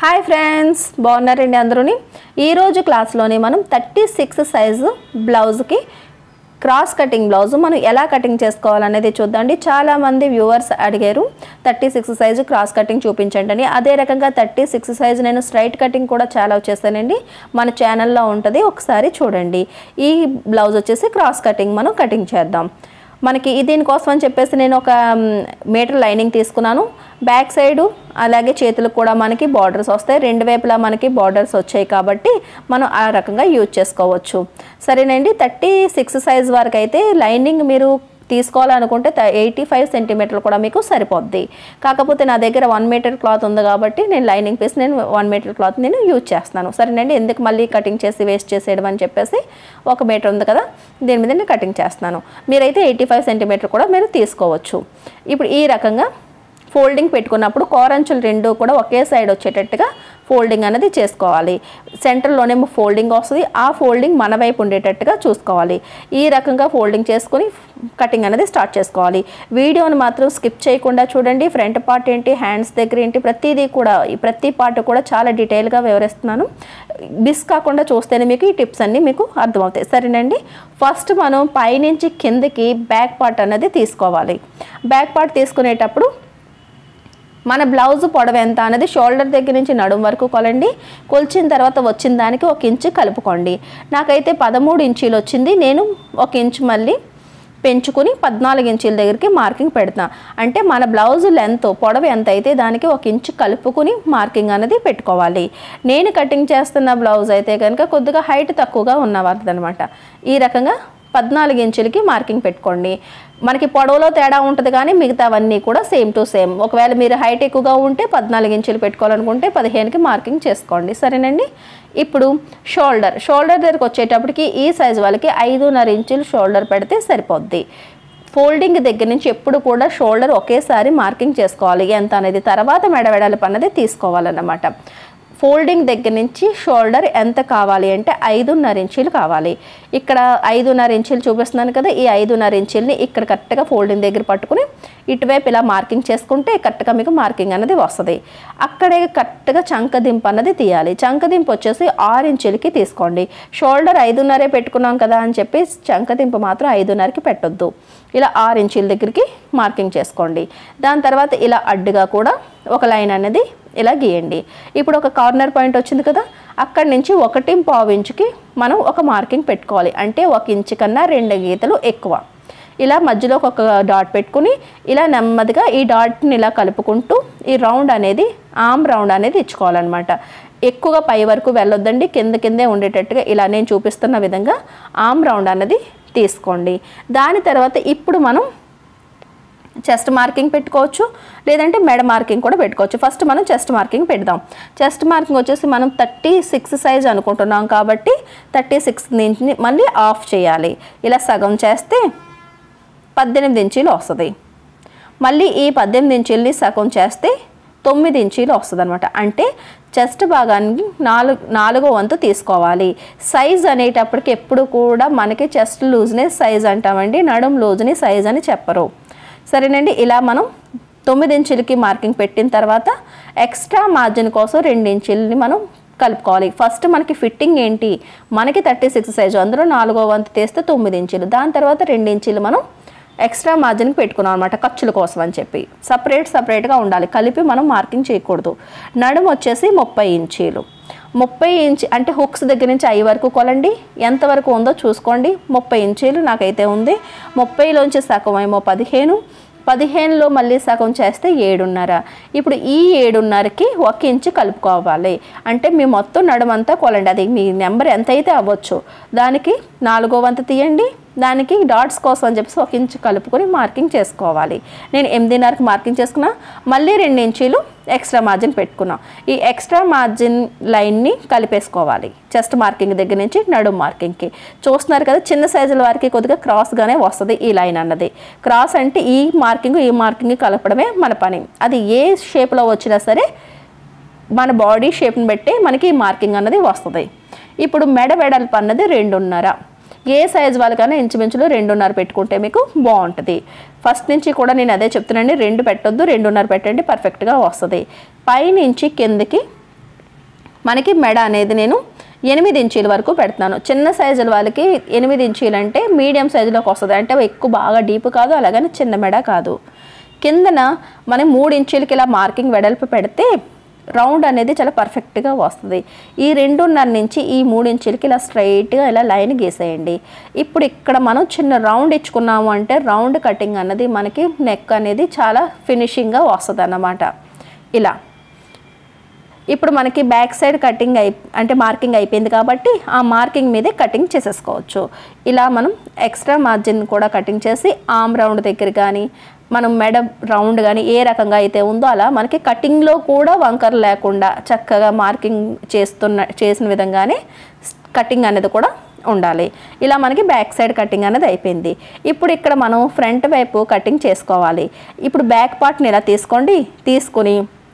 hi friends బాగున్నారండి అందరూని ఈరోజు క్లాస్లోని మనం థర్టీ సిక్స్ సైజు బ్లౌజ్కి క్రాస్ కటింగ్ బ్లౌజ్ మనం ఎలా కటింగ్ చేసుకోవాలనేది చూద్దాండి చాలామంది వ్యూవర్స్ అడిగారు thirty six size cross cutting చూపించండి అని అదే రకంగా థర్టీ సిక్స్ సైజు నేను స్ట్రైట్ కటింగ్ కూడా చాలా వచ్చేసానండి మన ఛానల్లో ఉంటుంది ఒకసారి చూడండి ఈ బ్లౌజ్ వచ్చేసి క్రాస్ కటింగ్ మనం కటింగ్ చేద్దాం మనకి ఈ దీనికోసం అని చెప్పేసి నేను ఒక మ్, మీటర్ లైనింగ్ తీసుకున్నాను బ్యాక్ సైడు అలాగే చేతులకు కూడా మనకి బార్డర్స్ వస్తాయి రెండు వైపులా మనకి బార్డర్స్ వచ్చాయి కాబట్టి మనం ఆ రకంగా యూజ్ చేసుకోవచ్చు సరేనండి థర్టీ సిక్స్ సైజ్ వరకు అయితే లైనింగ్ మీరు తీసుకోవాలనుకుంటే ఎయిటీ ఫైవ్ సెంటీమీటర్లు కూడా మీకు సరిపోద్ది కాకపోతే నా దగ్గర వన్ మీటర్ క్లాత్ ఉంది కాబట్టి నేను లైనింగ్ పీస్ నేను వన్ మీటర్ క్లాత్ నేను యూజ్ చేస్తాను సరేనండి ఎందుకు మళ్ళీ కటింగ్ చేసి వేస్ట్ చేసేయడం అని చెప్పేసి ఒక మీటర్ ఉంది కదా దీని మీద నేను కటింగ్ చేస్తున్నాను మీరైతే ఎయిటీ ఫైవ్ సెంటీమీటర్ కూడా మీరు తీసుకోవచ్చు ఇప్పుడు ఈ రకంగా ఫోల్డింగ్ పెట్టుకున్నప్పుడు కోరంచులు రెండు కూడా ఒకే సైడ్ వచ్చేటట్టుగా ఫోల్డింగ్ అనేది చేసుకోవాలి సెంటర్లోనేమో ఫోల్డింగ్ వస్తుంది ఆ ఫోల్డింగ్ మన వైపు ఉండేటట్టుగా చూసుకోవాలి ఈ రకంగా ఫోల్డింగ్ చేసుకొని కటింగ్ అనేది స్టార్ట్ చేసుకోవాలి వీడియోని మాత్రం స్కిప్ చేయకుండా చూడండి ఫ్రంట్ పార్ట్ ఏంటి హ్యాండ్స్ దగ్గర ఏంటి ప్రతిదీ కూడా ఈ ప్రతి పార్ట్ కూడా చాలా డీటెయిల్గా వివరిస్తున్నాను మిస్ కాకుండా చూస్తేనే మీకు ఈ టిప్స్ అన్నీ మీకు అర్థమవుతాయి సరేనండి ఫస్ట్ మనం పైనుంచి కిందకి బ్యాక్ పార్ట్ అనేది తీసుకోవాలి బ్యాక్ పార్ట్ తీసుకునేటప్పుడు మన బ్లౌజ్ పొడవు ఎంత అనేది షోల్డర్ దగ్గర నుంచి నడుం వరకు కొలండి కొలిచిన తర్వాత వచ్చిన దానికి ఒక ఇంచు కలుపుకోండి నాకైతే పదమూడు ఇంచీలు వచ్చింది నేను ఒక ఇంచు మళ్ళీ పెంచుకుని పద్నాలుగు ఇంచుల దగ్గరికి మార్కింగ్ పెడతా అంటే మన బ్లౌజ్ లెంత్ పొడవు ఎంత అయితే దానికి ఒక ఇంచు కలుపుకుని మార్కింగ్ అనేది పెట్టుకోవాలి నేను కటింగ్ చేస్తున్న బ్లౌజ్ అయితే కనుక కొద్దిగా హైట్ తక్కువగా ఉన్నవారిది అనమాట ఈ రకంగా పద్నాలుగు ఇంచులకి మార్కింగ్ పెట్టుకోండి మనకి పొడవులో తేడా ఉంటుంది కానీ మిగతావన్నీ కూడా సేమ్ టు సేమ్ ఒకవేళ మీరు హైట్ ఎక్కువగా ఉంటే పద్నాలుగు ఇంచులు పెట్టుకోవాలనుకుంటే పదిహేనుకి మార్కింగ్ చేసుకోండి సరేనండి ఇప్పుడు షోల్డర్ షోల్డర్ దగ్గరకు వచ్చేటప్పటికి ఈ సైజు వాళ్ళకి ఐదున్నర ఇంచులు షోల్డర్ పెడితే సరిపోద్ది ఫోల్డింగ్ దగ్గర నుంచి ఎప్పుడు కూడా షోల్డర్ ఒకేసారి మార్కింగ్ చేసుకోవాలి ఎంత అనేది తర్వాత మెడవెడలు అన్నది తీసుకోవాలన్నమాట ఫోల్డింగ్ దగ్గర నుంచి షోల్డర్ ఎంత కావాలి అంటే ఐదున్నర ఇంచీలు కావాలి ఇక్కడ ఐదున్నర ఇంచీలు చూపిస్తున్నాను కదా ఈ ఐదున్నర ఇంచీలని ఇక్కడ కరెక్ట్గా ఫోల్డింగ్ దగ్గర పట్టుకుని ఇటువైపు ఇలా మార్కింగ్ చేసుకుంటే కరెక్ట్గా మీకు మార్కింగ్ అనేది వస్తుంది అక్కడే కరెక్ట్గా చంకదింపు అన్నది తీయాలి చంకదింపు వచ్చేసి ఆరు ఇంచులకి తీసుకోండి షోల్డర్ ఐదున్నరే పెట్టుకున్నాం కదా అని చెప్పి చంకదింపు మాత్రం ఐదున్నరకి పెట్టొద్దు ఇలా ఆరు ఇంచుల దగ్గరికి మార్కింగ్ చేసుకోండి దాని తర్వాత ఇలా అడ్డుగా కూడా ఒక లైన్ అనేది ఇలా గీయండి ఇప్పుడు ఒక కార్నర్ పాయింట్ వచ్చింది కదా అక్కడి నుంచి ఒకటి పావు ఇంచుకి మనం ఒక మార్కింగ్ పెట్టుకోవాలి అంటే ఒక ఇంచు కన్నా రెండు గీతలు ఎక్కువ ఇలా మధ్యలో ఒక డాట్ పెట్టుకుని ఇలా నెమ్మదిగా ఈ డాట్ని ఇలా కలుపుకుంటూ ఈ రౌండ్ అనేది ఆమ్ రౌండ్ అనేది ఇచ్చుకోవాలన్నమాట ఎక్కువగా పై వరకు వెళ్ళొద్దండి కింద కిందే ఉండేటట్టుగా ఇలా నేను చూపిస్తున్న విధంగా ఆమ్ రౌండ్ అనేది తీసుకోండి దాని తర్వాత ఇప్పుడు మనం చెస్ట్ మార్కింగ్ పెట్టుకోవచ్చు లేదంటే మెడ మార్కింగ్ కూడా పెట్టుకోవచ్చు ఫస్ట్ మనం చెస్ట్ మార్కింగ్ పెడదాం చెస్ట్ మార్కింగ్ వచ్చేసి మనం థర్టీ సిక్స్ సైజ్ అనుకుంటున్నాం కాబట్టి థర్టీ సిక్స్ నుంచి మళ్ళీ ఆఫ్ చేయాలి ఇలా సగం చేస్తే పద్దెనిమిది ఇంచీలు వస్తుంది మళ్ళీ ఈ పద్దెనిమిది ఇంచీలని సగం చేస్తే తొమ్మిది ఇంచీలు వస్తుంది అనమాట అంటే చెస్ట్ భాగానికి నాలుగు నాలుగో వంతు తీసుకోవాలి సైజ్ అనేటప్పటికి ఎప్పుడు కూడా మనకి చెస్ట్ లూజ్నే సైజ్ అంటామండి నడుం లూజ్ని సైజ్ అని చెప్పరు సరేనండి ఇలా మనం తొమ్మిది ఇంచులకి మార్కింగ్ పెట్టిన తర్వాత ఎక్స్ట్రా మార్జిన్ కోసం రెండు ఇంచులని మనం కలుపుకోవాలి ఫస్ట్ మనకి ఫిట్టింగ్ ఏంటి మనకి థర్టీ సిక్స్ సైజు అందులో నాలుగో వంతు తీస్తే తొమ్మిది ఇంచులు దాని తర్వాత రెండు ఇంచులు మనం ఎక్స్ట్రా మార్జిన్కి పెట్టుకున్నాం అనమాట ఖర్చుల కోసం అని చెప్పి సపరేట్ సపరేట్గా ఉండాలి కలిపి మనం మార్కింగ్ చేయకూడదు నడుము వచ్చేసి ముప్పై ఇంచీలు ముప్పై ఇంచ్ అంటే హుక్స్ దగ్గర నుంచి ఐ వరకు కొలండి ఎంతవరకు ఉందో చూసుకోండి ముప్పై ఇంచీలు నాకైతే ఉంది ముప్పైలోంచి సగం ఏమో పదిహేను పదిహేనులో మళ్ళీ సగం చేస్తే ఏడున్నర ఇప్పుడు ఈ ఏడున్నరకి ఒక ఇంచు కలుపుకోవాలి అంటే మీ మొత్తం నడుమంతా కొలండి అది మీ నెంబర్ ఎంత అయితే అవ్వచ్చు దానికి నాలుగో వంతు తీయండి దానికి డాట్స్ కోసం అని చెప్పేసి ఒక ఇంచు కలుపుకొని మార్కింగ్ చేసుకోవాలి నేను ఎనిమిదిన్నరకి మార్కింగ్ చేసుకున్నా మళ్ళీ రెండు ఇంచీలు ఎక్స్ట్రా మార్జిన్ పెట్టుకున్నా ఈ ఎక్స్ట్రా మార్జిన్ లైన్ని కలిపేసుకోవాలి చెస్ట్ మార్కింగ్ దగ్గర నుంచి నడుం మార్కింగ్కి చూస్తున్నారు కదా చిన్న సైజుల వారికి కొద్దిగా క్రాస్గానే వస్తుంది ఈ లైన్ అన్నది క్రాస్ అంటే ఈ మార్కింగ్ ఈ మార్కింగ్ కలపడమే మన పని అది ఏ షేప్లో వచ్చినా సరే మన బాడీ షేప్ని బట్టి మనకి ఈ మార్కింగ్ అన్నది వస్తుంది ఇప్పుడు మెడ వెడల్పు అన్నది రెండున్నర ఏ సైజ్ వాళ్ళకైనా ఇంచుమించులు రెండున్నర పెట్టుకుంటే మీకు బాగుంటుంది ఫస్ట్ నుంచి కూడా నేను అదే చెప్తున్నానండి రెండు పెట్టొద్దు రెండున్నర పెట్టండి పర్ఫెక్ట్గా వస్తుంది పైనుంచి కిందకి మనకి మెడ అనేది నేను ఎనిమిది ఇంచీల వరకు పెడుతున్నాను చిన్న సైజుల వాళ్ళకి ఎనిమిది ఇంచీలు అంటే మీడియం సైజులోకి వస్తుంది అంటే ఎక్కువ బాగా డీప్ కాదు అలాగని చిన్న మెడ కాదు కిందన మనం మూడు ఇంచీలకి ఇలా మార్కింగ్ వెడల్పు పెడితే రౌండ్ అనేది చాలా పర్ఫెక్ట్గా వస్తుంది ఈ రెండున్నర నుంచి ఈ మూడు ఇంచులకి ఇలా స్ట్రైట్గా ఇలా లైన్ గీసేయండి ఇప్పుడు ఇక్కడ మనం చిన్న రౌండ్ ఇచ్చుకున్నాము అంటే రౌండ్ కటింగ్ అన్నది మనకి నెక్ అనేది చాలా ఫినిషింగ్గా వస్తుంది అన్నమాట ఇలా ఇప్పుడు మనకి బ్యాక్ సైడ్ కటింగ్ అయి అంటే మార్కింగ్ అయిపోయింది కాబట్టి ఆ మార్కింగ్ మీదే కటింగ్ చేసేసుకోవచ్చు ఇలా మనం ఎక్స్ట్రా మార్జిన్ కూడా కటింగ్ చేసి ఆమ్ రౌండ్ దగ్గర కానీ మనం మెడ రౌండ్ కానీ ఏ రకంగా అయితే ఉందో అలా మనకి కటింగ్లో కూడా వంకర లేకుండా చక్కగా మార్కింగ్ చేస్తున్న చేసిన విధంగానే కటింగ్ అనేది కూడా ఉండాలి ఇలా మనకి బ్యాక్ సైడ్ కటింగ్ అనేది అయిపోయింది ఇప్పుడు ఇక్కడ మనం ఫ్రంట్ వైపు కటింగ్ చేసుకోవాలి ఇప్పుడు బ్యాక్ పార్ట్ని ఇలా తీసుకోండి తీసుకుని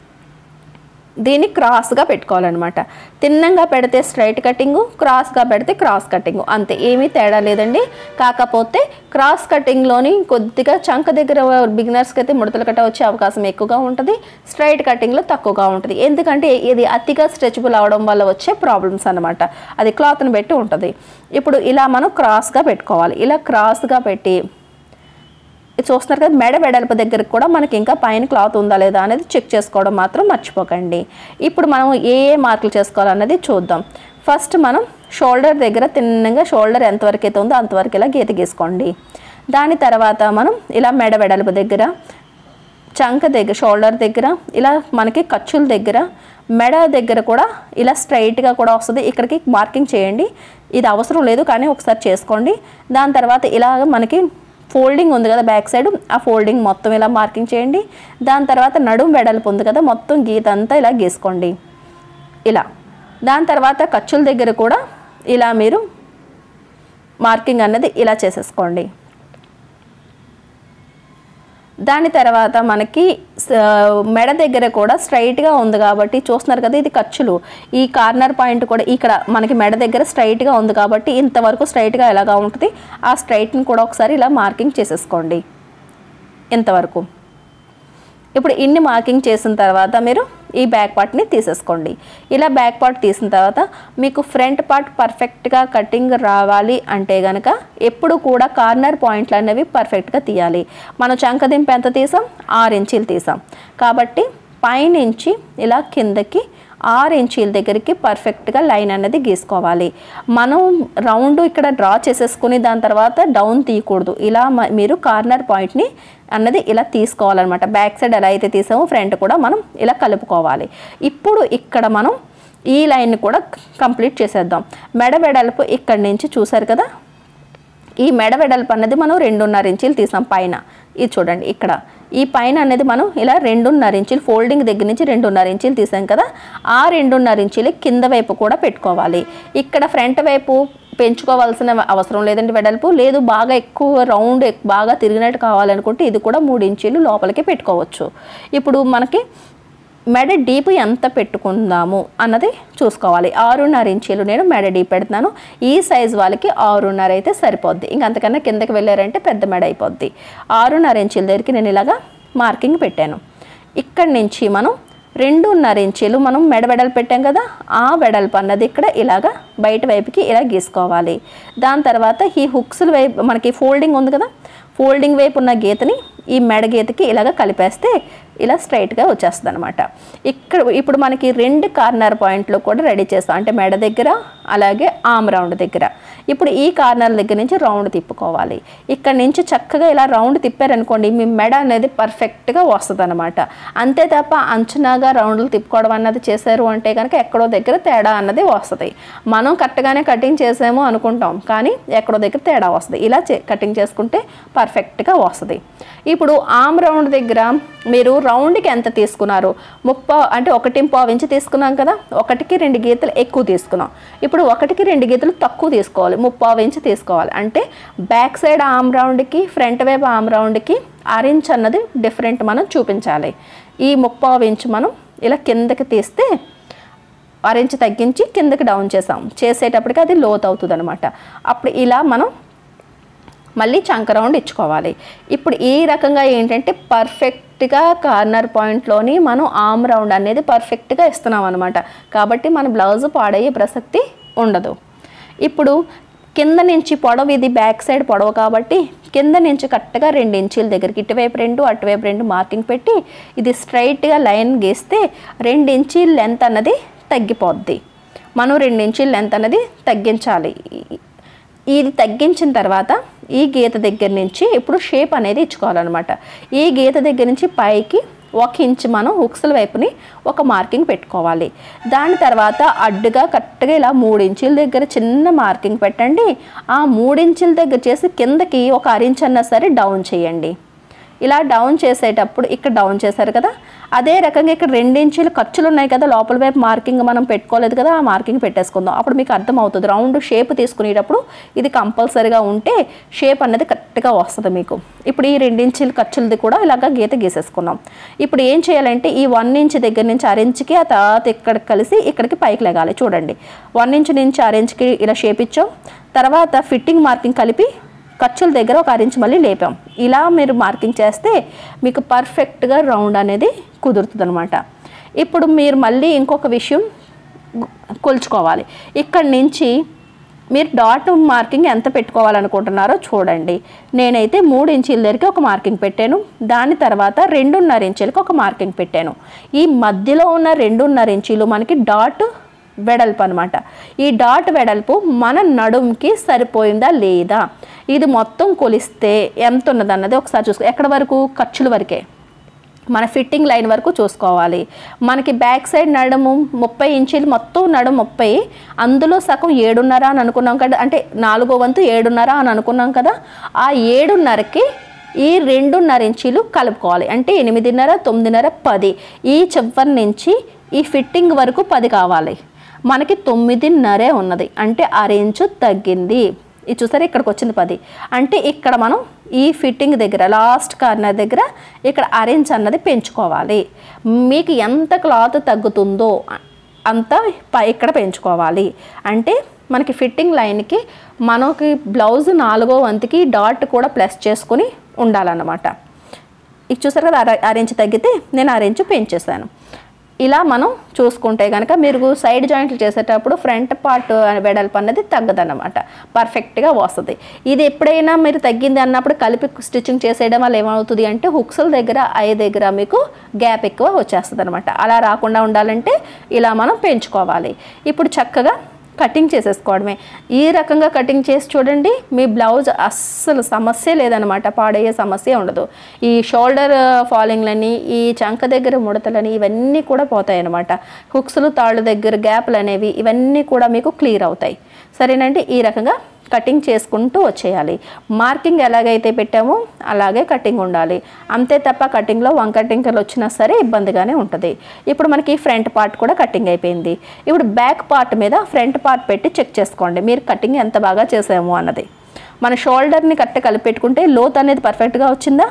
దీన్ని క్రాస్గా పెట్టుకోవాలన్నమాట తిన్నంగా పెడితే స్ట్రైట్ కటింగు క్రాస్గా పెడితే క్రాస్ కటింగ్ అంతే ఏమీ తేడా లేదండి కాకపోతే క్రాస్ కటింగ్లోని కొద్దిగా చంక దగ్గర బిగినర్స్కి అయితే ముడతలు కట్ట వచ్చే అవకాశం ఎక్కువగా ఉంటుంది స్ట్రైట్ కటింగ్లో తక్కువగా ఉంటుంది ఎందుకంటే ఇది అతిగా స్ట్రెచబుల్ అవడం వల్ల వచ్చే ప్రాబ్లమ్స్ అనమాట అది క్లాత్ని బట్టి ఉంటుంది ఇప్పుడు ఇలా మనం క్రాస్గా పెట్టుకోవాలి ఇలా క్రాస్గా పెట్టి ఇది చూస్తున్నారు కదా మెడ వెడల్పు దగ్గరకు కూడా మనకి ఇంకా పైన క్లాత్ ఉందా లేదా అనేది చెక్ చేసుకోవడం మాత్రం మర్చిపోకండి ఇప్పుడు మనం ఏ ఏ మార్కులు చేసుకోవాలన్నది చూద్దాం ఫస్ట్ మనం షోల్డర్ దగ్గర తిన్నగా షోల్డర్ ఎంతవరకు అయితే ఉందో అంతవరకు ఇలా గీత గీసుకోండి దాని తర్వాత మనం ఇలా మెడ వెడల్పు దగ్గర చంక దగ్గర షోల్డర్ దగ్గర ఇలా మనకి ఖర్చుల దగ్గర మెడ దగ్గర కూడా ఇలా స్ట్రైట్గా కూడా వస్తుంది ఇక్కడికి మార్కింగ్ చేయండి ఇది అవసరం లేదు కానీ ఒకసారి చేసుకోండి దాని తర్వాత ఇలాగ మనకి ఫోల్డింగ్ ఉంది కదా బ్యాక్ సైడ్ ఆ ఫోల్డింగ్ మొత్తం ఇలా మార్కింగ్ చేయండి దాని తర్వాత నడుం వెడల్పు ఉంది కదా మొత్తం గీత అంతా ఇలా గీసుకోండి ఇలా దాని తర్వాత ఖర్చుల దగ్గర కూడా ఇలా మీరు మార్కింగ్ అన్నది ఇలా చేసేసుకోండి దాని తర్వాత మనకి స- మెడ దగ్గర కూడా స్ట్రైట్గా ఉంది కాబట్టి చూస్తున్నారు కదా ఇది ఖర్చులు ఈ కార్నర్ పాయింట్ కూడా ఇక్కడ మనకి మెడ దగ్గర స్ట్రైట్గా ఉంది కాబట్టి ఇంతవరకు స్ట్రైట్గా ఎలాగా ఉంటుంది ఆ స్ట్రైట్ని కూడా ఒకసారి ఇలా మార్కింగ్ చేసేసుకోండి ఇంతవరకు ఇప్పుడు ఇన్ని మార్కింగ్ చేసిన తర్వాత మీరు ఈ బ్యాక్ పార్ట్ని తీసేసుకోండి ఇలా బ్యాక్ పార్ట్ తీసిన తర్వాత మీకు ఫ్రంట్ పార్ట్ పర్ఫెక్ట్గా కటింగ్ రావాలి అంటే కనుక ఎప్పుడు కూడా కార్నర్ పాయింట్లు అనేవి పర్ఫెక్ట్గా తీయాలి మనం చంకదింపు ఎంత తీసాం ఆరు ఇంచీలు తీసాం కాబట్టి పైనుంచి ఇలా కిందకి ఆరు ఇంచీల దగ్గరికి పర్ఫెక్ట్గా లైన్ అనేది గీసుకోవాలి మనం రౌండ్ ఇక్కడ డ్రా చేసేసుకుని దాని తర్వాత డౌన్ తీయకూడదు ఇలా మ- మీరు కార్నర్ పాయింట్ని అన్నది ఇలా తీసుకోవాలన్నమాట బ్యాక్ సైడ్ ఎలా అయితే తీసామో ఫ్రంట్ కూడా మనం ఇలా కలుపుకోవాలి ఇప్పుడు ఇక్కడ మనం ఈ లైన్ కూడా కంప్లీట్ చేసేద్దాం మెడ వెడల్పు ఇక్కడి నుంచి చూసారు కదా ఈ మెడ వెడల్పు అన్నది మనం రెండున్నర ఇంచీలు తీసాం పైన ఇది చూడండి ఇక్కడ ఈ పైన అనేది మనం ఇలా రెండున్నర ఇంచీలు ఫోల్డింగ్ దగ్గర నుంచి రెండున్నర ఇంచీలు తీసాం కదా ఆ రెండున్నర ఇంచీలు కింద వైపు కూడా పెట్టుకోవాలి ఇక్కడ ఫ్రంట్ వైపు పెంచుకోవాల్సిన అవసరం లేదండి వెడల్పు లేదు బాగా ఎక్కువ రౌండ్ ఎక్- బాగా తిరిగినట్టు కావాలనుకుంటే ఇది కూడా మూడు ఇంచీలు లోపలికి పెట్టుకోవచ్చు ఇప్పుడు మనకి మెడ డీప్ ఎంత పెట్టుకుందాము అన్నది చూసుకోవాలి ఆరున్నర ఇంచీలు నేను మెడ డీప్ పెడుతున్నాను ఈ సైజ్ వాళ్ళకి ఆరున్నర అయితే సరిపోద్ది ఇంక అంతకన్నా కిందకి వెళ్ళారంటే పెద్ద మెడ అయిపోద్ది ఆరున్నర ఇంచీల దగ్గరికి నేను ఇలాగా మార్కింగ్ పెట్టాను ఇక్కడి నుంచి మనం రెండున్నర ఇంచీలు మనం మెడ వెడల్పు పెట్టాం కదా ఆ వెడల్పు అన్నది ఇక్కడ ఇలాగా బయట వైపుకి ఇలా గీసుకోవాలి దాని తర్వాత ఈ హుక్స్ల వైపు మనకి ఫోల్డింగ్ ఉంది కదా ఫోల్డింగ్ వైపు ఉన్న గీతని ఈ మెడ గీతకి ఇలాగ కలిపేస్తే ఇలా స్ట్రైట్గా వచ్చేస్తుంది అనమాట ఇక్కడ ఇప్పుడు మనకి రెండు కార్నర్ పాయింట్లు కూడా రెడీ చేస్తాం అంటే మెడ దగ్గర అలాగే ఆమ్ రౌండ్ దగ్గర ఇప్పుడు ఈ కార్నర్ దగ్గర నుంచి రౌండ్ తిప్పుకోవాలి ఇక్కడ నుంచి చక్కగా ఇలా రౌండ్ తిప్పారనుకోండి మీ మెడ అనేది పర్ఫెక్ట్గా వస్తుంది అనమాట అంతే తప్ప అంచనాగా రౌండ్లు తిప్పుకోవడం అన్నది చేశారు అంటే కనుక ఎక్కడో దగ్గర తేడా అన్నది వస్తుంది మనం కరెక్ట్గానే కటింగ్ చేసాము అనుకుంటాం కానీ ఎక్కడో దగ్గర తేడా వస్తుంది ఇలా చే కటింగ్ చేసుకుంటే పర్ఫెక్ట్గా వస్తుంది ఇప్పుడు ఆమ్ రౌండ్ దగ్గర మీరు రౌండ్కి ఎంత తీసుకున్నారు ముప్పా అంటే ఒకటి పావు ఇంచు తీసుకున్నాం కదా ఒకటికి రెండు గీతలు ఎక్కువ తీసుకున్నాం ఇప్పుడు ఒకటికి రెండు గీతలు తక్కువ తీసుకోవాలి ముప్పావు ఇంచు తీసుకోవాలి అంటే బ్యాక్ సైడ్ ఆమ్ రౌండ్కి ఫ్రంట్ వైపు ఆమ్ రౌండ్కి అరెంజ్ అన్నది డిఫరెంట్ మనం చూపించాలి ఈ ముప్పావు ఇంచు మనం ఇలా కిందకి తీస్తే అరెంజ్ తగ్గించి కిందకి డౌన్ చేసాం చేసేటప్పటికి అది లోత్ అవుతుంది అనమాట అప్పుడు ఇలా మనం మళ్ళీ చంక రౌండ్ ఇచ్చుకోవాలి ఇప్పుడు ఈ రకంగా ఏంటంటే పర్ఫెక్ట్గా కార్నర్ పాయింట్లోని మనం ఆమ్ రౌండ్ అనేది పర్ఫెక్ట్గా ఇస్తున్నాం అనమాట కాబట్టి మన బ్లౌజ్ పాడయ్యే ప్రసక్తి ఉండదు ఇప్పుడు కింద నుంచి పొడవు ఇది బ్యాక్ సైడ్ పొడవు కాబట్టి కింద నుంచి కరెక్ట్గా రెండు ఇంచీల దగ్గరికి ఇటువైపు రెండు అటువైపు రెండు మార్కింగ్ పెట్టి ఇది స్ట్రైట్గా లైన్ గీస్తే రెండు ఇంచీల లెంత్ అన్నది తగ్గిపోద్ది మనం రెండు ఇంచీల లెంత్ అన్నది తగ్గించాలి ఇది తగ్గించిన తర్వాత ఈ గీత దగ్గర నుంచి ఇప్పుడు షేప్ అనేది ఇచ్చుకోవాలన్నమాట ఈ గీత దగ్గర నుంచి పైకి ఒక ఇంచ్ మనం హుక్స్ల వైపుని ఒక మార్కింగ్ పెట్టుకోవాలి దాని తర్వాత అడ్డుగా కరెక్ట్గా ఇలా మూడు ఇంచుల దగ్గర చిన్న మార్కింగ్ పెట్టండి ఆ మూడు ఇంచుల దగ్గర చేసి కిందకి ఒక అరించ్ అన్నా సరే డౌన్ చేయండి ఇలా డౌన్ చేసేటప్పుడు ఇక్కడ డౌన్ చేశారు కదా అదే రకంగా ఇక్కడ రెండించులు ఖర్చులు ఉన్నాయి కదా లోపల వైపు మార్కింగ్ మనం పెట్టుకోలేదు కదా ఆ మార్కింగ్ పెట్టేసుకుందాం అప్పుడు మీకు అర్థమవుతుంది రౌండ్ షేప్ తీసుకునేటప్పుడు ఇది కంపల్సరీగా ఉంటే షేప్ అనేది కరెక్ట్గా వస్తుంది మీకు ఇప్పుడు ఈ రెండించుల ఖర్చులది కూడా ఇలాగ గీత గీసేసుకున్నాం ఇప్పుడు ఏం చేయాలంటే ఈ వన్ ఇంచ్ దగ్గర నుంచి అరెంజ్కి ఆ తర్వాత ఇక్కడికి కలిసి ఇక్కడికి పైకి లెగాలి చూడండి వన్ ఇంచ్ నుంచి అరెంజ్కి ఇలా షేప్ ఇచ్చాం తర్వాత ఫిట్టింగ్ మార్కింగ్ కలిపి ఖర్చుల దగ్గర ఒక అరించి మళ్ళీ లేపాం ఇలా మీరు మార్కింగ్ చేస్తే మీకు పర్ఫెక్ట్గా రౌండ్ అనేది కుదురుతుంది అనమాట ఇప్పుడు మీరు మళ్ళీ ఇంకొక విషయం గు- కొలుచుకోవాలి ఇక్కడి నుంచి మీరు డాట్ మార్కింగ్ ఎంత పెట్టుకోవాలనుకుంటున్నారో చూడండి నేనైతే మూడు ఇంచీల దగ్గరికి ఒక మార్కింగ్ పెట్టాను దాని తర్వాత రెండున్నర ఇంచీలకు ఒక మార్కింగ్ పెట్టాను ఈ మధ్యలో ఉన్న రెండున్నర ఇంచీలు మనకి డాట్ వెడల్పు అనమాట ఈ డాట్ వెడల్పు మన నడుంకి సరిపోయిందా లేదా ఇది మొత్తం కొలిస్తే ఎంత ఉన్నది అన్నది ఒకసారి చూసుకో ఎక్కడ వరకు ఖర్చుల వరకే మన ఫిట్టింగ్ లైన్ వరకు చూసుకోవాలి మనకి బ్యాక్ సైడ్ నడుము ముప్పై ఇంచీలు మొత్తం నడుము ముప్పై అందులో సగం ఏడున్నర అని అనుకున్నాం కదా అంటే నాలుగో వంతు ఏడున్నర అని అనుకున్నాం కదా ఆ ఏడున్నరకి ఈ రెండున్నర ఇంచీలు కలుపుకోవాలి అంటే ఎనిమిదిన్నర తొమ్మిదిన్నర పది ఈ చివరి నుంచి ఈ ఫిట్టింగ్ వరకు పది కావాలి మనకి తొమ్మిదిన్నరే ఉన్నది అంటే అరేంచు తగ్గింది ఇది చూసారా ఇక్కడికి వచ్చింది పది అంటే ఇక్కడ మనం ఈ ఫిట్టింగ్ దగ్గర లాస్ట్ కార్నర్ దగ్గర ఇక్కడ అరేంజ్ అన్నది పెంచుకోవాలి మీకు ఎంత క్లాత్ తగ్గుతుందో అంత పై ఇక్కడ పెంచుకోవాలి అంటే మనకి ఫిట్టింగ్ లైన్కి మనకి బ్లౌజ్ నాలుగో వంతుకి డాట్ కూడా ప్లస్ చేసుకొని ఉండాలన్నమాట ఇది చూసారు కదా అర అరెంజ్ తగ్గితే నేను అరెంజ్ పెంచేసాను ఇలా మనం చూసుకుంటే కనుక మీరు సైడ్ జాయింట్లు చేసేటప్పుడు ఫ్రంట్ పార్ట్ వెడల్పు అన్నది తగ్గదన్నమాట పర్ఫెక్ట్గా వస్తుంది ఇది ఎప్పుడైనా మీరు తగ్గింది అన్నప్పుడు కలిపి స్టిచ్చింగ్ చేసేయడం వల్ల ఏమవుతుంది అంటే హుక్స్ల దగ్గర ఐ దగ్గర మీకు గ్యాప్ ఎక్కువ వచ్చేస్తుంది అనమాట అలా రాకుండా ఉండాలంటే ఇలా మనం పెంచుకోవాలి ఇప్పుడు చక్కగా కటింగ్ చేసేసుకోవడమే ఈ రకంగా కటింగ్ చేసి చూడండి మీ బ్లౌజ్ అస్సలు సమస్య లేదనమాట పాడయ్యే సమస్య ఉండదు ఈ షోల్డర్ ఫాలింగ్లని ఈ చంక దగ్గర ముడతలని ఇవన్నీ కూడా పోతాయి అనమాట హుక్స్లు తాళ్ళు దగ్గర గ్యాప్లు అనేవి ఇవన్నీ కూడా మీకు క్లియర్ అవుతాయి సరేనండి ఈ రకంగా కటింగ్ చేసుకుంటూ వచ్చేయాలి మార్కింగ్ ఎలాగైతే పెట్టామో అలాగే కటింగ్ ఉండాలి అంతే తప్ప కటింగ్లో వంక టింకర్లు వచ్చినా సరే ఇబ్బందిగానే ఉంటుంది ఇప్పుడు మనకి ఫ్రంట్ పార్ట్ కూడా కటింగ్ అయిపోయింది ఇప్పుడు బ్యాక్ పార్ట్ మీద ఫ్రంట్ పార్ట్ పెట్టి చెక్ చేసుకోండి మీరు కటింగ్ ఎంత బాగా చేసాము అన్నది మన షోల్డర్ని కరెక్ట్ కలిపి పెట్టుకుంటే లోత్ అనేది పర్ఫెక్ట్గా వచ్చిందా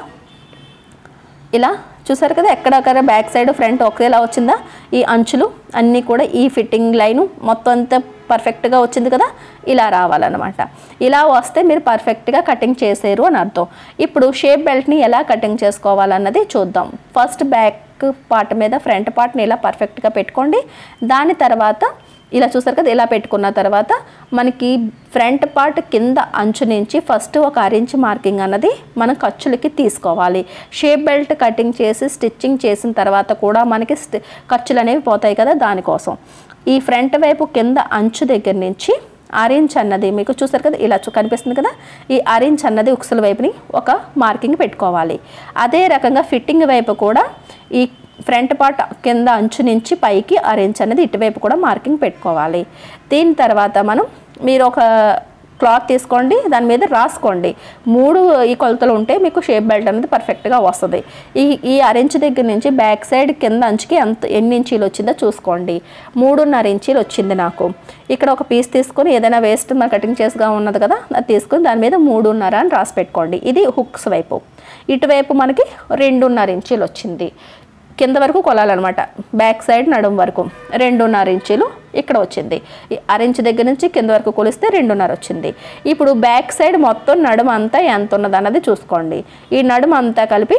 ఇలా చూసారు కదా ఎక్కడక్కడ బ్యాక్ సైడ్ ఫ్రంట్ ఒకేలా వచ్చిందా ఈ అంచులు అన్నీ కూడా ఈ ఫిట్టింగ్ లైను మొత్తం అంతా పర్ఫెక్ట్గా వచ్చింది కదా ఇలా రావాలన్నమాట ఇలా వస్తే మీరు పర్ఫెక్ట్గా కటింగ్ చేసారు అని అర్థం ఇప్పుడు షేప్ బెల్ట్ని ఎలా కటింగ్ చేసుకోవాలన్నది చూద్దాం ఫస్ట్ బ్యాక్ పార్ట్ మీద ఫ్రంట్ పార్ట్ని ఇలా పర్ఫెక్ట్గా పెట్టుకోండి దాని తర్వాత ఇలా చూసారు కదా ఇలా పెట్టుకున్న తర్వాత మనకి ఫ్రంట్ పార్ట్ కింద అంచు నుంచి ఫస్ట్ ఒక అరెంజ్ మార్కింగ్ అన్నది మనం ఖర్చులకి తీసుకోవాలి షేప్ బెల్ట్ కటింగ్ చేసి స్టిచ్చింగ్ చేసిన తర్వాత కూడా మనకి స్టి ఖర్చులు అనేవి పోతాయి కదా దానికోసం ఈ ఫ్రంట్ వైపు కింద అంచు దగ్గర నుంచి ఆరెంజ్ అన్నది మీకు చూసారు కదా ఇలా చూ- కనిపిస్తుంది కదా ఈ ఆరెంజ్ అన్నది ఉక్సుల వైపుని ఒక మార్కింగ్ పెట్టుకోవాలి అదే రకంగా ఫిట్టింగ్ వైపు కూడా ఈ ఫ్రంట్ పార్ట్ కింద అంచు నుంచి పైకి అరేంజ్ అనేది ఇటువైపు కూడా మార్కింగ్ పెట్టుకోవాలి దీని తర్వాత మనం మీరు ఒక క్లాత్ తీసుకోండి దాని మీద రాసుకోండి మూడు ఈ కొలతలు ఉంటే మీకు షేప్ బెల్ట్ అనేది పర్ఫెక్ట్గా వస్తుంది ఈ ఈ అరెంజ్ దగ్గర నుంచి బ్యాక్ సైడ్ కింద అంచుకి ఎంత ఎన్ని ఇంచీలు వచ్చిందో చూసుకోండి మూడున్నర ఇంచీలు వచ్చింది నాకు ఇక్కడ ఒక పీస్ తీసుకొని ఏదైనా వేస్ట్ మన కటింగ్ చేసుగా ఉన్నది కదా అది తీసుకొని దాని మీద మూడున్నర అని రాసి పెట్టుకోండి ఇది హుక్స్ వైపు ఇటువైపు మనకి రెండున్నర ఇంచీలు వచ్చింది కింద వరకు కొలాలన్నమాట బ్యాక్ సైడ్ నడుము వరకు రెండున్నర ఇంచులు ఇక్కడ వచ్చింది ఈ అరించు దగ్గర నుంచి కింద వరకు కొలిస్తే రెండున్నర వచ్చింది ఇప్పుడు బ్యాక్ సైడ్ మొత్తం నడుము అంతా ఎంత ఉన్నది అన్నది చూసుకోండి ఈ నడుము అంతా కలిపి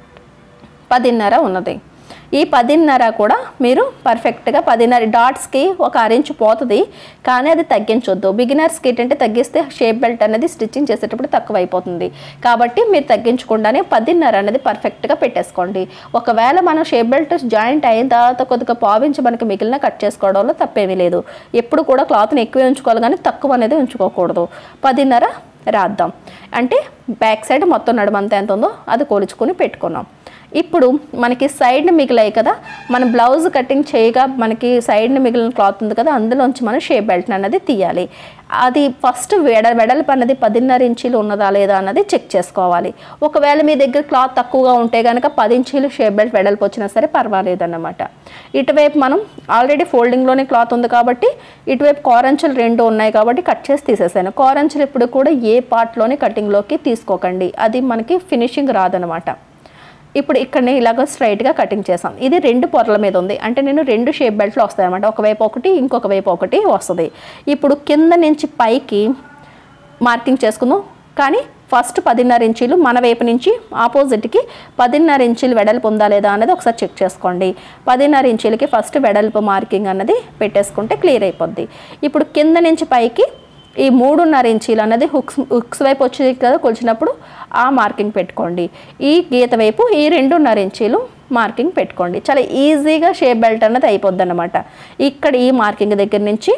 పదిన్నర ఉన్నది ఈ పదిన్నర కూడా మీరు పర్ఫెక్ట్గా పదిన్నర డాట్స్కి ఒక అరెంజ్ పోతుంది కానీ అది తగ్గించొద్దు బిగినర్స్కి ఏంటంటే తగ్గిస్తే షేప్ బెల్ట్ అనేది స్టిచ్చింగ్ చేసేటప్పుడు తక్కువ అయిపోతుంది కాబట్టి మీరు తగ్గించకుండానే పదిన్నర అనేది పర్ఫెక్ట్గా పెట్టేసుకోండి ఒకవేళ మనం షేప్ బెల్ట్ జాయింట్ అయిన తర్వాత కొద్దిగా పావించి మనకి మిగిలిన కట్ చేసుకోవడంలో తప్పేమీ లేదు ఎప్పుడు కూడా క్లాత్ని ఎక్కువ ఉంచుకోవాలి కానీ తక్కువ అనేది ఉంచుకోకూడదు పదిన్నర రాద్దాం అంటే బ్యాక్ సైడ్ మొత్తం నడుమంతా ఎంత ఉందో అది కొలుచుకొని పెట్టుకున్నాం ఇప్పుడు మనకి సైడ్ని మిగిలాయి కదా మన బ్లౌజ్ కటింగ్ చేయగా మనకి సైడ్ని మిగిలిన క్లాత్ ఉంది కదా అందులోంచి మనం షేప్ బెల్ట్ అన్నది తీయాలి అది ఫస్ట్ వెడ వెడల్పు అన్నది పదిన్నర ఇంచీలు ఉన్నదా లేదా అన్నది చెక్ చేసుకోవాలి ఒకవేళ మీ దగ్గర క్లాత్ తక్కువగా ఉంటే కనుక పది ఇంచీలు షేప్ బెల్ట్ వెడల్పు వచ్చినా సరే పర్వాలేదు అన్నమాట ఇటువైపు మనం ఆల్రెడీ ఫోల్డింగ్లోనే క్లాత్ ఉంది కాబట్టి ఇటువైపు కారంచులు రెండు ఉన్నాయి కాబట్టి కట్ చేసి తీసేసాను కారంచులు ఇప్పుడు కూడా ఏ పార్ట్లోని కటింగ్లోకి తీసుకోకండి అది మనకి ఫినిషింగ్ రాదనమాట ఇప్పుడు ఇక్కడ ఇలాగ స్ట్రైట్గా కటింగ్ చేసాం ఇది రెండు పొరల మీద ఉంది అంటే నేను రెండు షేప్ బెల్ట్లు వస్తాయి అనమాట ఒకవైపు ఒకటి ఇంకొక వైపు ఒకటి వస్తుంది ఇప్పుడు కింద నుంచి పైకి మార్కింగ్ చేసుకుందాం కానీ ఫస్ట్ పదిన్నర ఇంచీలు మన వైపు నుంచి ఆపోజిట్కి పదిన్నర ఇంచీలు వెడల్పు ఉందా లేదా అనేది ఒకసారి చెక్ చేసుకోండి పదిన్నర ఇంచీలకి ఫస్ట్ వెడల్పు మార్కింగ్ అన్నది పెట్టేసుకుంటే క్లియర్ అయిపోద్ది ఇప్పుడు కింద నుంచి పైకి ఈ మూడున్నర ఇంచీలు అన్నది హుక్స్ హుక్స్ వైపు వచ్చి కదా కొలిచినప్పుడు ఆ మార్కింగ్ పెట్టుకోండి ఈ గీత వైపు ఈ రెండున్నర ఇంచీలు మార్కింగ్ పెట్టుకోండి చాలా ఈజీగా షేప్ బెల్ట్ అన్నది అయిపోద్ది అనమాట ఇక్కడ ఈ మార్కింగ్ దగ్గర నుంచి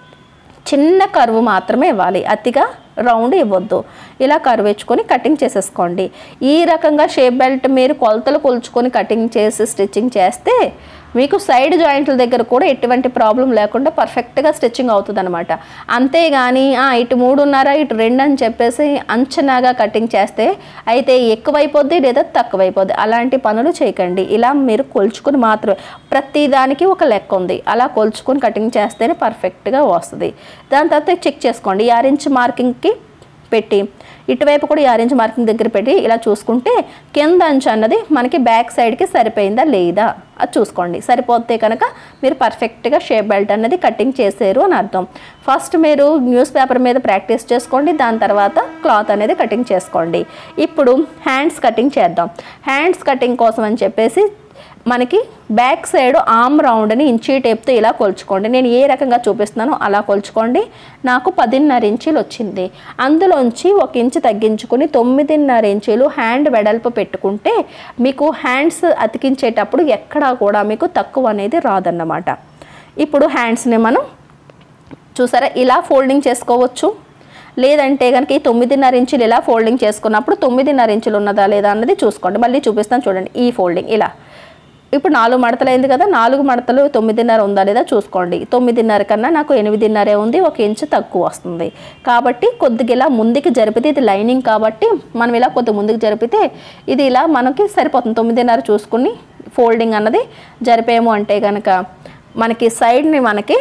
చిన్న కరువు మాత్రమే ఇవ్వాలి అతిగా రౌండ్ ఇవ్వద్దు ఇలా కరువు ఇచ్చుకొని కటింగ్ చేసేసుకోండి ఈ రకంగా షేప్ బెల్ట్ మీరు కొలతలు కొలుచుకొని కటింగ్ చేసి స్టిచ్చింగ్ చేస్తే మీకు సైడ్ జాయింట్ల దగ్గర కూడా ఎటువంటి ప్రాబ్లం లేకుండా పర్ఫెక్ట్గా స్టిచ్చింగ్ అవుతుంది అనమాట అంతేగాని "ఆ, ఇటు మూడున్నర ఇటు రెండు అని చెప్పేసి అంచనాగా కటింగ్ చేస్తే అయితే ఎక్కువైపోద్ది లేదా తక్కువైపోద్ది అలాంటి పనులు చేయకండి ఇలా మీరు కొలుచుకుని మాత్రమే ప్రతి దానికి ఒక లెక్క ఉంది అలా కొలుచుకొని కటింగ్ చేస్తేనే పర్ఫెక్ట్గా వస్తుంది దాని తర్వాత చెక్ చేసుకోండి ఈ ఆరెంజ్ మార్కింగ్కి పెట్టి ఇటువైపు కూడా ఈ ఆరెంజ్ మార్కింగ్ దగ్గర పెట్టి ఇలా చూసుకుంటే కింద అంచు అన్నది మనకి బ్యాక్ సైడ్కి సరిపోయిందా లేదా అది చూసుకోండి సరిపోతే కనుక మీరు పర్ఫెక్ట్గా షేప్ బెల్ట్ అనేది కటింగ్ చేసారు అని అర్థం ఫస్ట్ మీరు న్యూస్ పేపర్ మీద ప్రాక్టీస్ చేసుకోండి దాని తర్వాత క్లాత్ అనేది కటింగ్ చేసుకోండి ఇప్పుడు హ్యాండ్స్ కటింగ్ చేద్దాం హ్యాండ్స్ కటింగ్ కోసం అని చెప్పేసి మనకి బ్యాక్ సైడ్ ఆమ్ రౌండ్ని ఇంచీ టేప్తో ఇలా కొలుచుకోండి నేను ఏ రకంగా చూపిస్తున్నానో అలా కొలుచుకోండి నాకు పదిన్నర ఇంచీలు వచ్చింది అందులోంచి ఒక ఇంచు తగ్గించుకుని తొమ్మిదిన్నర ఇంచీలు హ్యాండ్ వెడల్పు పెట్టుకుంటే మీకు హ్యాండ్స్ అతికించేటప్పుడు ఎక్కడా కూడా మీకు తక్కువ అనేది రాదన్నమాట ఇప్పుడు హ్యాండ్స్ని మనం చూసారా ఇలా ఫోల్డింగ్ చేసుకోవచ్చు లేదంటే కనుక ఈ తొమ్మిదిన్నర ఇంచులు ఇలా ఫోల్డింగ్ చేసుకున్నప్పుడు తొమ్మిదిన్నర ఇంచులు ఉన్నదా లేదా అన్నది చూసుకోండి మళ్ళీ చూపిస్తాను చూడండి ఈ ఫోల్డింగ్ ఇలా ఇప్పుడు నాలుగు మడతలు అయింది కదా నాలుగు మడతలు తొమ్మిదిన్నర ఉందా లేదా చూసుకోండి తొమ్మిదిన్నర కన్నా నాకు ఎనిమిదిన్నరే ఉంది ఒక ఇంచు తక్కువ వస్తుంది కాబట్టి కొద్దిగా ఇలా ముందుకి జరిపితే ఇది లైనింగ్ కాబట్టి మనం ఇలా కొద్ది ముందుకు జరిపితే ఇది ఇలా మనకి సరిపోతుంది తొమ్మిదిన్నర చూసుకుని ఫోల్డింగ్ అన్నది జరిపేము అంటే కనుక మనకి సైడ్ని మనకి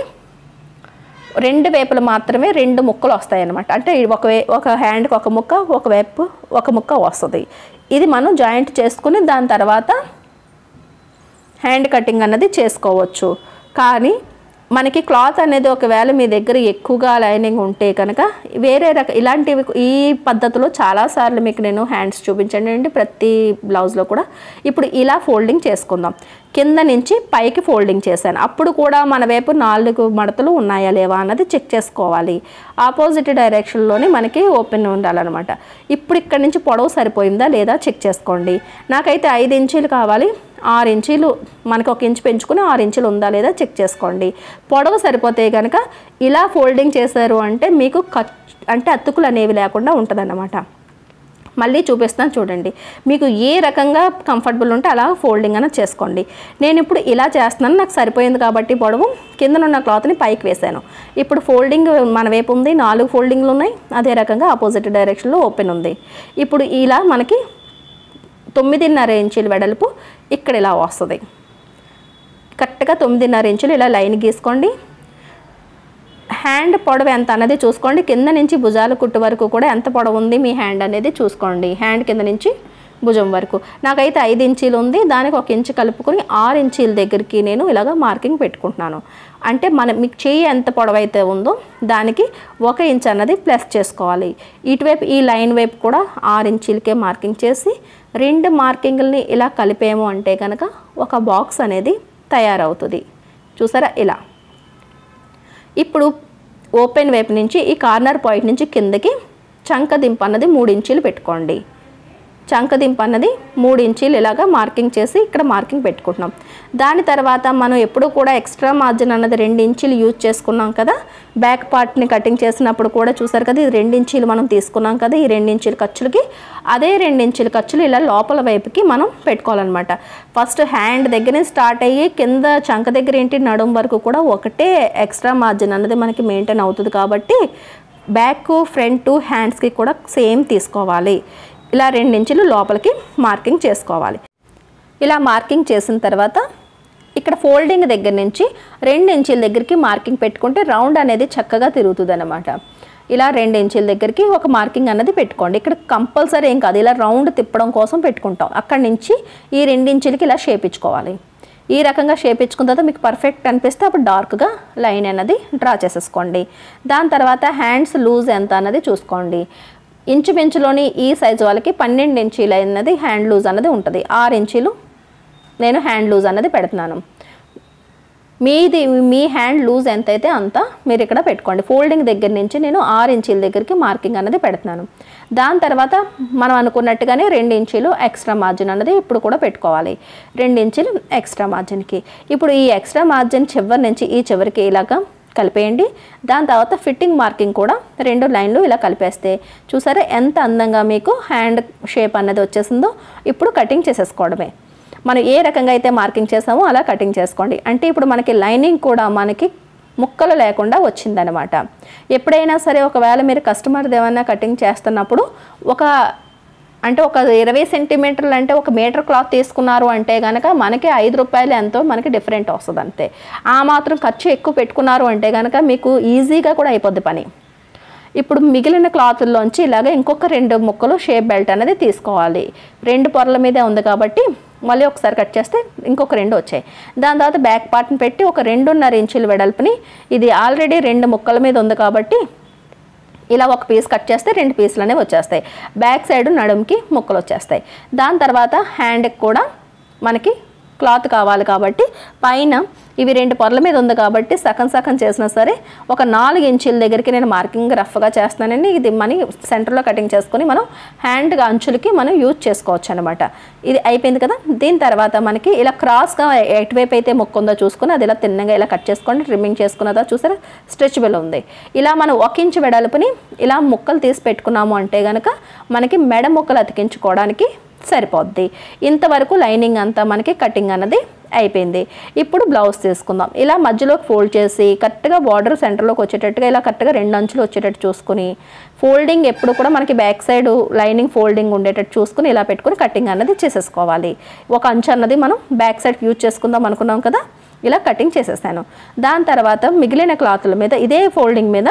రెండు వైపులు మాత్రమే రెండు ముక్కలు వస్తాయి అన్నమాట అంటే ఇది ఒక వే ఒక హ్యాండ్కి ఒక ముక్క ఒక వైపు ఒక ముక్క వస్తుంది ఇది మనం జాయింట్ చేసుకుని దాని తర్వాత హ్యాండ్ కటింగ్ అన్నది చేసుకోవచ్చు కానీ మనకి క్లాత్ అనేది ఒకవేళ మీ దగ్గర ఎక్కువగా లైనింగ్ ఉంటే కనుక వేరే రక ఇలాంటివి ఈ పద్ధతిలో చాలాసార్లు మీకు నేను హ్యాండ్స్ చూపించండి అండి ప్రతి బ్లౌజ్లో కూడా ఇప్పుడు ఇలా ఫోల్డింగ్ చేసుకుందాం కింద నుంచి పైకి ఫోల్డింగ్ చేశాను అప్పుడు కూడా మన వైపు నాలుగు మడతలు ఉన్నాయా లేవా అన్నది చెక్ చేసుకోవాలి ఆపోజిట్ డైరెక్షన్లోనే మనకి ఓపెన్ ఉండాలన్నమాట ఇప్పుడు ఇక్కడ నుంచి పొడవు సరిపోయిందా లేదా చెక్ చేసుకోండి నాకైతే ఐదు ఇంచీలు కావాలి ఆరు ఇంచీలు మనకు ఒక ఇంచు పెంచుకుని ఆరు ఇంచులు ఉందా లేదా చెక్ చేసుకోండి పొడవు సరిపోతే కనుక ఇలా ఫోల్డింగ్ చేశారు అంటే మీకు కట్ అంటే అతుకులు అనేవి లేకుండా ఉంటుందన్నమాట మళ్ళీ చూపిస్తాను చూడండి మీకు ఏ రకంగా కంఫర్టబుల్ ఉంటే అలా ఫోల్డింగ్ అనేది చేసుకోండి నేను ఇప్పుడు ఇలా చేస్తున్నాను నాకు సరిపోయింది కాబట్టి పొడవు కిందనున్న క్లాత్ని పైకి వేసాను ఇప్పుడు ఫోల్డింగ్ మన వైపు ఉంది నాలుగు ఫోల్డింగ్లు ఉన్నాయి అదే రకంగా ఆపోజిట్ డైరెక్షన్లో ఓపెన్ ఉంది ఇప్పుడు ఇలా మనకి తొమ్మిదిన్నర ఇంచుల వెడల్పు ఇక్కడ ఇలా వస్తుంది కరెక్ట్గా తొమ్మిదిన్నర ఇంచులు ఇలా లైన్ గీసుకోండి హ్యాండ్ పొడవు ఎంత అన్నది చూసుకోండి కింద నుంచి భుజాల కుట్టు వరకు కూడా ఎంత పొడవు ఉంది మీ హ్యాండ్ అనేది చూసుకోండి హ్యాండ్ కింద నుంచి భుజం వరకు నాకైతే ఐదు ఇంచీలు ఉంది దానికి ఒక ఇంచు కలుపుకొని ఆరు ఇంచీల దగ్గరికి నేను ఇలాగ మార్కింగ్ పెట్టుకుంటున్నాను అంటే మన మీకు చెయ్యి ఎంత పొడవైతే ఉందో దానికి ఒక ఇంచ్ అన్నది ప్లస్ చేసుకోవాలి ఇటువైపు ఈ లైన్ వైపు కూడా ఆరు ఇంచీలకే మార్కింగ్ చేసి రెండు మార్కింగ్ని ఇలా కలిపేమో అంటే కనుక ఒక బాక్స్ అనేది తయారవుతుంది చూసారా ఇలా ఇప్పుడు ఓపెన్ వైపు నుంచి ఈ కార్నర్ పాయింట్ నుంచి కిందకి చంక దింపు అన్నది మూడు ఇంచీలు పెట్టుకోండి చంక దింపు అన్నది మూడు ఇంచీలు ఇలాగా మార్కింగ్ చేసి ఇక్కడ మార్కింగ్ పెట్టుకుంటున్నాం దాని తర్వాత మనం ఎప్పుడు కూడా ఎక్స్ట్రా మార్జిన్ అన్నది రెండు ఇంచీలు యూజ్ చేసుకున్నాం కదా బ్యాక్ పార్ట్ని కటింగ్ చేసినప్పుడు కూడా చూసారు కదా ఇది రెండు ఇంచీలు మనం తీసుకున్నాం కదా ఈ రెండు ఇంచీల ఖర్చులకి అదే రెండు ఇంచీల ఖర్చులు ఇలా లోపల వైపుకి మనం పెట్టుకోవాలన్నమాట ఫస్ట్ హ్యాండ్ దగ్గర నుంచి స్టార్ట్ అయ్యి కింద చంక దగ్గర ఏంటి నడుం వరకు కూడా ఒకటే ఎక్స్ట్రా మార్జిన్ అన్నది మనకి మెయింటైన్ అవుతుంది కాబట్టి బ్యాక్ ఫ్రంట్ హ్యాండ్స్కి కూడా సేమ్ తీసుకోవాలి ఇలా రెండు ఇంచులు లోపలికి మార్కింగ్ చేసుకోవాలి ఇలా మార్కింగ్ చేసిన తర్వాత ఇక్కడ ఫోల్డింగ్ దగ్గర నుంచి రెండు ఇంచుల దగ్గరికి మార్కింగ్ పెట్టుకుంటే రౌండ్ అనేది చక్కగా తిరుగుతుంది అనమాట ఇలా రెండు ఇంచుల దగ్గరికి ఒక మార్కింగ్ అన్నది పెట్టుకోండి ఇక్కడ కంపల్సరీ ఏం కాదు ఇలా రౌండ్ తిప్పడం కోసం పెట్టుకుంటాం అక్కడి నుంచి ఈ రెండు ఇంచులకి ఇలా షేప్ ఇచ్చుకోవాలి ఈ రకంగా షేప్ ఇచ్చుకున్న తర్వాత మీకు పర్ఫెక్ట్ అనిపిస్తే అప్పుడు డార్క్గా లైన్ అనేది డ్రా చేసేసుకోండి దాని తర్వాత హ్యాండ్స్ లూజ్ ఎంత అన్నది చూసుకోండి ఇంచుమించులోని ఈ సైజు వాళ్ళకి పన్నెండు ఇంచీలు అన్నది హ్యాండ్ లూజ్ అన్నది ఉంటుంది ఆరు ఇంచీలు నేను హ్యాండ్ లూజ్ అన్నది పెడుతున్నాను మీది మీ హ్యాండ్ లూజ్ ఎంత అయితే అంత మీరు ఇక్కడ పెట్టుకోండి ఫోల్డింగ్ దగ్గర నుంచి నేను ఆరు ఇంచీల దగ్గరికి మార్కింగ్ అన్నది పెడుతున్నాను దాని తర్వాత మనం అనుకున్నట్టుగానే రెండు ఇంచీలు ఎక్స్ట్రా మార్జిన్ అన్నది ఇప్పుడు కూడా పెట్టుకోవాలి రెండు ఇంచీలు ఎక్స్ట్రా మార్జిన్కి ఇప్పుడు ఈ ఎక్స్ట్రా మార్జిన్ చివరి నుంచి ఈ చివరికి ఇలాగా కలిపేయండి దాని తర్వాత ఫిట్టింగ్ మార్కింగ్ కూడా రెండు లైన్లు ఇలా కలిపేస్తే చూసారా ఎంత అందంగా మీకు హ్యాండ్ షేప్ అన్నది వచ్చేసిందో ఇప్పుడు కటింగ్ చేసేసుకోవడమే మనం ఏ రకంగా అయితే మార్కింగ్ చేసామో అలా కటింగ్ చేసుకోండి అంటే ఇప్పుడు మనకి లైనింగ్ కూడా మనకి ముక్కలు లేకుండా వచ్చిందనమాట ఎప్పుడైనా సరే ఒకవేళ మీరు కస్టమర్ ఏమన్నా కటింగ్ చేస్తున్నప్పుడు ఒక అంటే ఒక ఇరవై సెంటీమీటర్లు అంటే ఒక మీటర్ క్లాత్ తీసుకున్నారు అంటే కనుక మనకి ఐదు రూపాయలు ఎంతో మనకి డిఫరెంట్ వస్తుంది అంతే ఆ మాత్రం ఖర్చు ఎక్కువ పెట్టుకున్నారు అంటే కనుక మీకు ఈజీగా కూడా అయిపోద్ది పని ఇప్పుడు మిగిలిన క్లాతుల్లోంచి ఇలాగ ఇంకొక రెండు ముక్కలు షేప్ బెల్ట్ అనేది తీసుకోవాలి రెండు పొరల మీదే ఉంది కాబట్టి మళ్ళీ ఒకసారి కట్ చేస్తే ఇంకొక రెండు వచ్చాయి దాని తర్వాత బ్యాక్ పార్ట్ని పెట్టి ఒక రెండున్నర ఇంచుల వెడల్పుని ఇది ఆల్రెడీ రెండు ముక్కల మీద ఉంది కాబట్టి ఇలా ఒక పీస్ కట్ చేస్తే రెండు పీసులు అనేవి వచ్చేస్తాయి బ్యాక్ సైడ్ నడుముకి ముక్కలు వచ్చేస్తాయి దాని తర్వాత హ్యాండ్కి కూడా మనకి క్లాత్ కావాలి కాబట్టి పైన ఇవి రెండు పొరల మీద ఉంది కాబట్టి సగం సగం చేసినా సరే ఒక నాలుగు ఇంచుల దగ్గరికి నేను మార్కింగ్ రఫ్గా చేస్తానండి ఇది మనీ సెంటర్లో కటింగ్ చేసుకొని మనం హ్యాండ్ అంచులకి మనం యూజ్ చేసుకోవచ్చు అనమాట ఇది అయిపోయింది కదా దీని తర్వాత మనకి ఇలా క్రాస్గా ఎటువైపు అయితే మొక్క ఉందో చూసుకుని అది ఇలా తిన్నగా ఇలా కట్ చేసుకోండి ట్రిమ్మింగ్ చేసుకున్నదా చూసారా స్ట్రెచబుల్ ఉంది ఇలా మనం ఒక ఇంచు వెడల్పుని ఇలా ముక్కలు తీసి పెట్టుకున్నాము అంటే కనుక మనకి మెడ ముక్కలు అతికించుకోవడానికి సరిపోద్ది ఇంతవరకు లైనింగ్ అంతా మనకి కటింగ్ అన్నది అయిపోయింది ఇప్పుడు బ్లౌజ్ తీసుకుందాం ఇలా మధ్యలోకి ఫోల్డ్ చేసి కరెక్ట్గా బార్డర్ సెంటర్లోకి వచ్చేటట్టుగా ఇలా కరెక్ట్గా రెండు అంచులు వచ్చేటట్టు చూసుకుని ఫోల్డింగ్ ఎప్పుడు కూడా మనకి బ్యాక్ సైడ్ లైనింగ్ ఫోల్డింగ్ ఉండేటట్టు చూసుకుని ఇలా పెట్టుకుని కటింగ్ అన్నది చేసేసుకోవాలి ఒక అంచు అన్నది మనం బ్యాక్ సైడ్ యూజ్ చేసుకుందాం అనుకున్నాం కదా ఇలా కటింగ్ చేసేసాను దాని తర్వాత మిగిలిన క్లాతుల మీద ఇదే ఫోల్డింగ్ మీద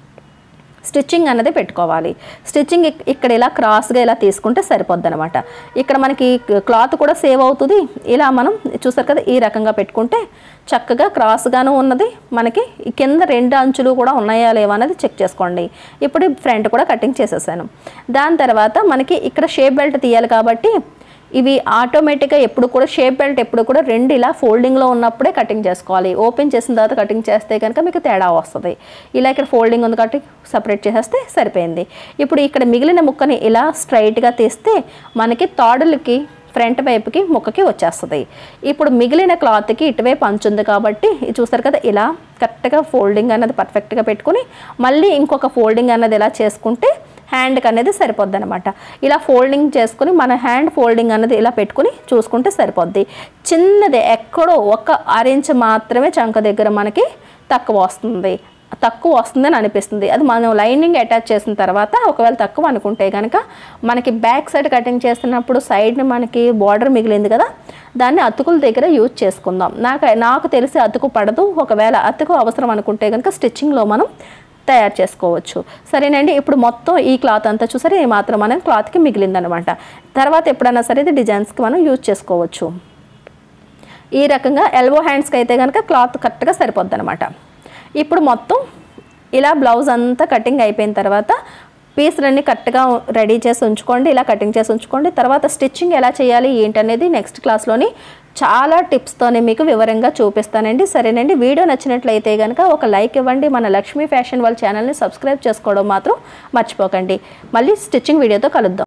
స్టిచ్చింగ్ అన్నది పెట్టుకోవాలి స్టిచ్చింగ్ ఇక్- ఇక్కడ ఇలా క్రాస్గా ఇలా తీసుకుంటే సరిపోద్ది అనమాట ఇక్కడ మనకి క్లాత్ కూడా సేవ్ అవుతుంది ఇలా మనం చూసారు కదా ఈ రకంగా పెట్టుకుంటే చక్కగా క్రాస్గాను ఉన్నది మనకి ఈ కింద రెండు అంచులు కూడా ఉన్నాయా లేవా అనేది చెక్ చేసుకోండి ఇప్పుడు ఫ్రంట్ కూడా కటింగ్ చేసేసాను దాని తర్వాత మనకి ఇక్కడ షేప్ బెల్ట్ తీయాలి కాబట్టి ఇవి ఆటోమేటిక్గా ఎప్పుడు కూడా షేప్ బెల్ట్ ఎప్పుడు కూడా రెండు ఇలా ఫోల్డింగ్లో ఉన్నప్పుడే కటింగ్ చేసుకోవాలి ఓపెన్ చేసిన తర్వాత కటింగ్ చేస్తే కనుక మీకు తేడా వస్తుంది ఇలా ఇక్కడ ఫోల్డింగ్ ఉంది కాబట్టి సపరేట్ చేసేస్తే సరిపోయింది ఇప్పుడు ఇక్కడ మిగిలిన ముక్కని ఇలా స్ట్రైట్గా తీస్తే మనకి తాడులకి ఫ్రంట్ వైపుకి ముక్కకి వచ్చేస్తుంది ఇప్పుడు మిగిలిన క్లాత్కి ఇటువైపు అంచుంది కాబట్టి ఇది చూస్తారు కదా ఇలా కరెక్ట్గా ఫోల్డింగ్ అన్నది పర్ఫెక్ట్గా పెట్టుకుని మళ్ళీ ఇంకొక ఫోల్డింగ్ అన్నది ఇలా చేసుకుంటే హ్యాండ్కి అనేది సరిపోద్ది అనమాట ఇలా ఫోల్డింగ్ చేసుకుని మన హ్యాండ్ ఫోల్డింగ్ అన్నది ఇలా పెట్టుకుని చూసుకుంటే సరిపోద్ది చిన్నది ఎక్కడో ఒక అరెంజ్ మాత్రమే చంక దగ్గర మనకి తక్కువ వస్తుంది తక్కువ వస్తుందని అనిపిస్తుంది అది మనం లైనింగ్ అటాచ్ చేసిన తర్వాత ఒకవేళ తక్కువ అనుకుంటే కనుక మనకి బ్యాక్ సైడ్ కటింగ్ చేస్తున్నప్పుడు సైడ్ని మనకి బార్డర్ మిగిలింది కదా దాన్ని అతుకుల దగ్గర యూజ్ చేసుకుందాం నాకు నాకు తెలిసి అతుకు పడదు ఒకవేళ అతుకు అవసరం అనుకుంటే కనుక స్టిచ్చింగ్లో మనం తయారు చేసుకోవచ్చు సరేనండి ఇప్పుడు మొత్తం ఈ క్లాత్ అంతా చూసారు ఈ మాత్రం మనం క్లాత్కి మిగిలిందనమాట తర్వాత ఎప్పుడైనా సరే ఇది డిజైన్స్కి మనం యూజ్ చేసుకోవచ్చు ఈ రకంగా ఎల్బో హ్యాండ్స్కి అయితే కనుక క్లాత్ కరెక్ట్గా సరిపోద్ది అనమాట ఇప్పుడు మొత్తం ఇలా బ్లౌజ్ అంతా కటింగ్ అయిపోయిన తర్వాత పీసులన్నీ కరెక్ట్గా రెడీ చేసి ఉంచుకోండి ఇలా కటింగ్ చేసి ఉంచుకోండి తర్వాత స్టిచ్చింగ్ ఎలా చేయాలి ఏంటనేది నెక్స్ట్ క్లాస్లోని చాలా టిప్స్తోనే మీకు వివరంగా చూపిస్తానండి సరేనండి వీడియో నచ్చినట్లయితే కనుక ఒక లైక్ ఇవ్వండి మన లక్ష్మీ ఫ్యాషన్ వాళ్ళ ఛానల్ని సబ్స్క్రైబ్ చేసుకోవడం మాత్రం మర్చిపోకండి మళ్ళీ స్టిచ్చింగ్ వీడియోతో కలుద్దాం